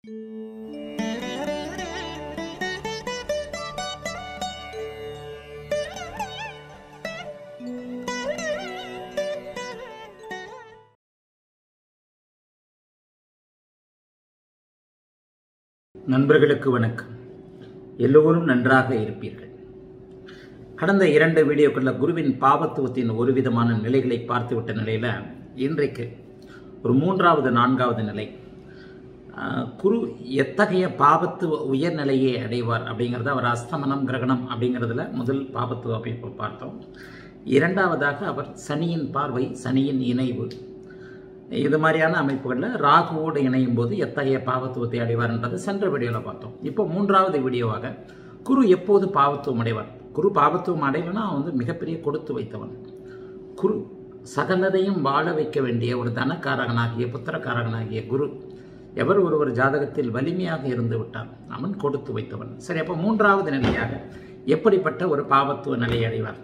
நண்பர்களுக்கு வணக்கம் எல்லோரும் நன்றாக இருப்பீர்கள் கடந்த இரண்டு வீடியோக்களில் குருவின் பாவத்துவத்தின் ஒரு விதமான நிலைகளை பார்த்துவிட்ட நிலையில் இன்றைக்கு ஒரு மூன்றாவது நான்காவது நிலை ஆஹ், குரு எத்தகைய பாவத்துவ உயர்நிலையை அடைவார் அப்படிங்கிறத அவர் அஸ்தமனம் கிரகணம் அப்படிங்கிறதுல முதல் பாவத்துவ அமைப்பு பார்த்தோம் இரண்டாவதாக அவர் சனியின் பார்வை சனியின் இணைவு இது மாதிரியான அமைப்புகளில் ராகுவோடு இணையும் போது எத்தகைய பாவத்துவத்தை அடைவார்ன்றது சென்ற வீடியோவில் பார்த்தோம் இப்போ மூன்றாவது வீடியோவாக குரு எப்போது பாவத்துவம் அடைவார் குரு பாவத்துவம் அடையலைன்னா அவன் வந்து மிகப்பெரிய கொடுத்து வைத்தவன் குரு சகலதையும் வாழ வைக்க வேண்டிய ஒரு தனக்காரகனாகிய புத்திரக்காரகனாகிய குரு எவர் ஒருவர் ஜாதகத்தில் வலிமையாக இருந்து விட்டான் அவன் கொடுத்து வைத்தவன் சரி அப்போ மூன்றாவது நிலையாக எப்படிப்பட்ட ஒரு பாவத்துவ நிலையை அடைவார்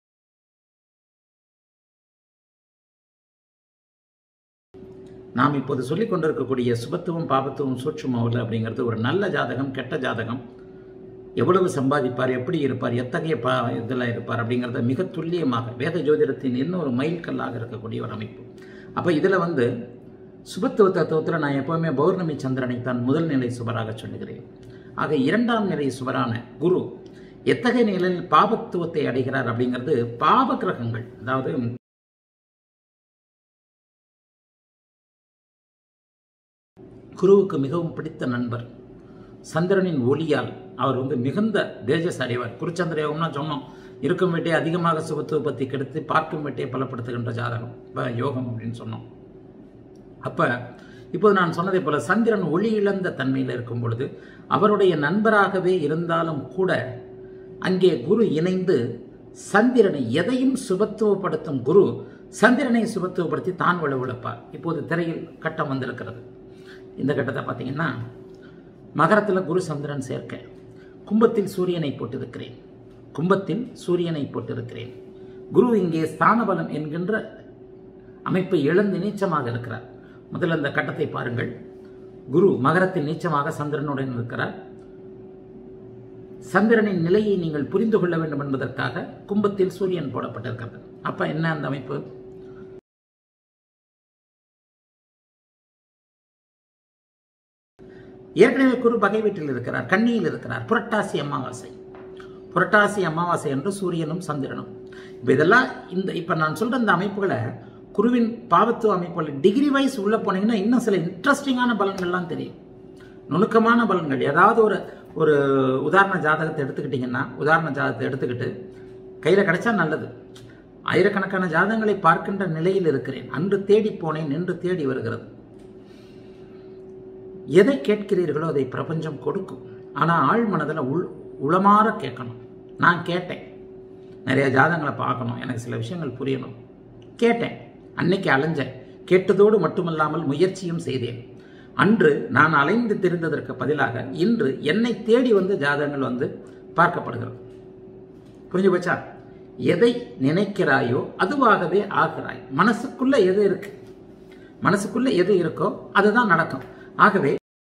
நாம் இப்போது சொல்லிக் கொண்டிருக்கக்கூடிய சுபத்துவம் பாபத்துவம் சூட்சுமவில் அப்படிங்கிறது ஒரு நல்ல ஜாதகம் கெட்ட ஜாதகம் எவ்வளவு சம்பாதிப்பார் எப்படி இருப்பார் எத்தகைய பா இதில் இருப்பார் அப்படிங்கிறத மிக துல்லியமாக வேத ஜோதிடத்தின் இன்னொரு மைல்கல்லாக இருக்கக்கூடிய ஒரு அமைப்பு அப்போ இதில் வந்து சுபத்துவ தத்துவத்தில் நான் எப்போவுமே பௌர்ணமி சந்திரனை தான் முதல் நிலை சுபராக சொல்லுகிறேன் ஆக இரண்டாம் நிலை சுபரான குரு எத்தகைய நிலையில் பாபத்துவத்தை அடைகிறார் அப்படிங்கிறது பாவ கிரகங்கள் அதாவது குருவுக்கு மிகவும் பிடித்த நண்பர் சந்திரனின் ஒளியால் அவர் வந்து மிகுந்த தேஜஸ் அடைவார் குருச்சந்திர யோகம்னா சொன்னோம் இருக்கும் வீட்டை அதிகமாக சுபத்துவ பற்றி கெடுத்து பார்க்கும் வீட்டை பலப்படுத்துகின்ற ஜாதகம் இப்ப யோகம் அப்படின்னு சொன்னோம் அப்போ இப்போது நான் சொன்னதை போல சந்திரன் ஒளி இழந்த தன்மையில் இருக்கும் பொழுது அவருடைய நண்பராகவே இருந்தாலும் கூட அங்கே குரு இணைந்து சந்திரனை எதையும் சுபத்துவப்படுத்தும் குரு சந்திரனை சுபத்துவப்படுத்தி தான் வலுவிழப்பார் இப்போது திரையில் கட்டம் வந்திருக்கிறது இந்த கட்டத்தை பார்த்தீங்கன்னா மகரத்தில் குரு சந்திரன் சேர்க்க கும்பத்தில் சூரியனை போட்டிருக்கிறேன் கும்பத்தில் சூரியனை போட்டிருக்கிறேன் குரு இங்கே ஸ்தானபலம் என்கின்ற அமைப்பை இழந்து நீச்சமாக இருக்கிறார் முதல்ல இந்த கட்டத்தை பாருங்கள் குரு மகரத்தில் நீச்சமாக சந்திரனுடன் இருக்கிறார் சந்திரனின் நிலையை நீங்கள் புரிந்து கொள்ள வேண்டும் என்பதற்காக கும்பத்தில் சூரியன் போடப்பட்டிருக்கிறது அப்ப என்ன அந்த அமைப்பு ஏற்கனவே குரு பகை வீட்டில் இருக்கிறார் கண்ணியில் இருக்கிறார் புரட்டாசி அமாவாசை புரட்டாசி அமாவாசை என்று சூரியனும் சந்திரனும் இப்போ இதெல்லாம் இந்த இப்போ நான் சொல்ற இந்த அமைப்புகளை குருவின் பாவத்துவ அமைப்புகள் டிகிரி வைஸ் உள்ள போனீங்கன்னா இன்னும் சில இன்ட்ரெஸ்டிங்கான பலன்கள்லாம் தெரியும் நுணுக்கமான பலன்கள் ஏதாவது ஒரு ஒரு உதாரண ஜாதகத்தை எடுத்துக்கிட்டிங்கன்னா உதாரண ஜாதகத்தை எடுத்துக்கிட்டு கையில் கிடைச்சா நல்லது ஆயிரக்கணக்கான ஜாதகங்களை பார்க்கின்ற நிலையில் இருக்கிறேன் அன்று தேடி போனேன் நின்று தேடி வருகிறது எதை கேட்கிறீர்களோ அதை பிரபஞ்சம் கொடுக்கும் ஆனால் ஆழ் மனதில் உள் உளமாற கேட்கணும் நான் கேட்டேன் நிறைய ஜாதகங்களை பார்க்கணும் எனக்கு சில விஷயங்கள் புரியணும் கேட்டேன் அன்னைக்கு அலைஞ்சேன் கேட்டதோடு மட்டுமல்லாமல் முயற்சியும் செய்தேன் அன்று நான் அலைந்து தெரிந்ததற்கு பதிலாக இன்று என்னை தேடி வந்து ஜாதகங்கள் வந்து பார்க்கப்படுகிறது புரிஞ்சு போச்சா எதை நினைக்கிறாயோ அதுவாகவே ஆகிறாய் மனசுக்குள்ள எது இருக்கு மனசுக்குள்ள எது இருக்கோ அதுதான் நடக்கும் ஆகவே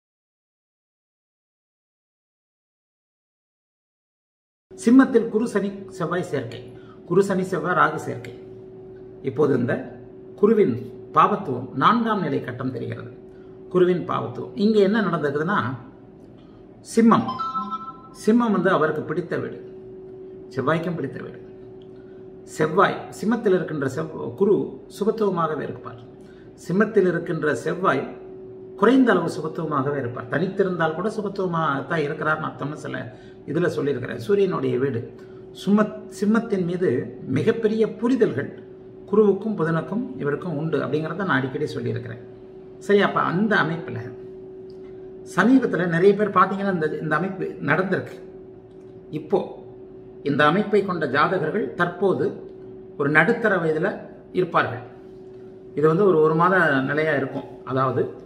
சிம்மத்தில் குரு சனி செவ்வாய் சேர்க்கை குரு சனி செவ்வாய் ராகு சேர்க்கை இப்போது இந்த குருவின் பாவத்துவம் நான்காம் நிலை கட்டம் தெரிகிறது குருவின் பாவத்துவம் இங்கே என்ன நடந்திருக்குதுன்னா சிம்மம் சிம்மம் வந்து அவருக்கு பிடித்த வீடு செவ்வாய்க்கும் பிடித்த வீடு செவ்வாய் சிம்மத்தில் இருக்கின்ற செவ் குரு சுபத்துவமாகவே இருப்பார் சிம்மத்தில் இருக்கின்ற செவ்வாய் குறைந்த அளவு சுபத்துவமாகவே இருப்பார் தனித்திருந்தால் கூட சுபத்துவமாக தான் இருக்கிறார்னு அர்த்தம்னு சில இதில் சொல்லியிருக்கிறேன் சூரியனுடைய வீடு சும்ம சிம்மத்தின் மீது மிகப்பெரிய புரிதல்கள் குருவுக்கும் புதனுக்கும் இவருக்கும் உண்டு அப்படிங்கிறத நான் அடிக்கடி சொல்லியிருக்கிறேன் சரி அப்போ அந்த அமைப்பில் சமீபத்தில் நிறைய பேர் பார்த்தீங்கன்னா இந்த இந்த அமைப்பு நடந்திருக்கு இப்போ இந்த அமைப்பை கொண்ட ஜாதகர்கள் தற்போது ஒரு நடுத்தர வயதில் இருப்பார்கள் இது வந்து ஒரு ஒரு மாத நிலையாக இருக்கும் அதாவது